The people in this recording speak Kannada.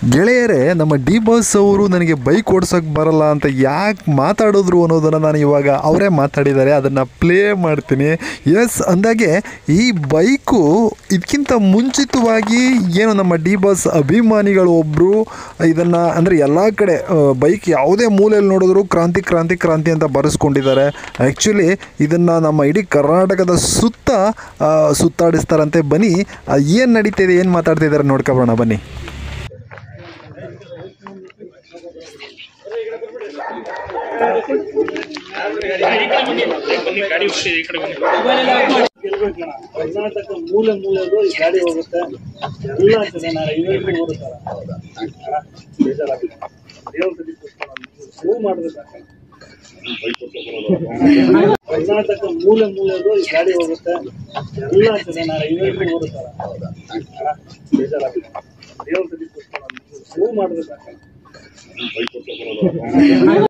ಗೆಳೆಯರೇ ನಮ್ಮ ಡಿ ಬಾಸ್ ಅವರು ನನಗೆ ಬೈಕ್ ಓಡ್ಸೋಕೆ ಬರಲ್ಲ ಅಂತ ಯಾಕೆ ಮಾತಾಡಿದ್ರು ಅನ್ನೋದನ್ನು ನಾನು ಇವಾಗ ಅವರೇ ಮಾತಾಡಿದ್ದಾರೆ ಅದನ್ನು ಪ್ಲೇ ಮಾಡ್ತೀನಿ ಎಸ್ ಅಂದಾಗೆ ಈ ಬೈಕು ಇದಕ್ಕಿಂತ ಮುಂಚಿತವಾಗಿ ಏನು ನಮ್ಮ ಡಿ ಬಾಸ್ ಅಭಿಮಾನಿಗಳು ಒಬ್ಬರು ಇದನ್ನು ಅಂದರೆ ಎಲ್ಲ ಕಡೆ ಬೈಕ್ ಯಾವುದೇ ಮೂಲೆಯಲ್ಲಿ ನೋಡಿದ್ರು ಕ್ರಾಂತಿ ಕ್ರಾಂತಿ ಕ್ರಾಂತಿ ಅಂತ ಬರೆಸ್ಕೊಂಡಿದ್ದಾರೆ ಆ್ಯಕ್ಚುಲಿ ಇದನ್ನು ನಮ್ಮ ಇಡೀ ಕರ್ನಾಟಕದ ಸುತ್ತ ಆ, ಸುತ್ತಾಡಿಸ್ತಾರಂತೆ ಬನ್ನಿ ಏನು ನಡೀತಿದೆ ಏನು ಮಾತಾಡ್ತಿದ್ದಾರೆ ನೋಡ್ಕೊಬೋಣ ಬನ್ನಿ ಕರ್ನಾಟಕ ಮೂಲೆ ಮೂಲೆಗೂ ಈ ಗಾಡಿ ಹೋಗುತ್ತೆ ಎಲ್ಲ ಜನ ಇವೆಂಟ್ ಓಡುತ್ತಾರೆ ಬೇಜಾರಾಗಿದೆ ದೇವ್ರ ಮೂವ್ ಮಾಡ್ಬೇಕು ಕರ್ನಾಟಕ ಮೂಲೆ ಮೂಲೆಗೂ ಈ ಗಾಡಿ ಹೋಗುತ್ತೆ ಎಲ್ಲ ಜನ ಇವೆಂಟ್ ಓಡುತ್ತಾರೆ ಬೇಜಾರಾಗಿದೆ ದೇವ್ರ ಮೂವ್ ಮಾಡ್ಬೇಕು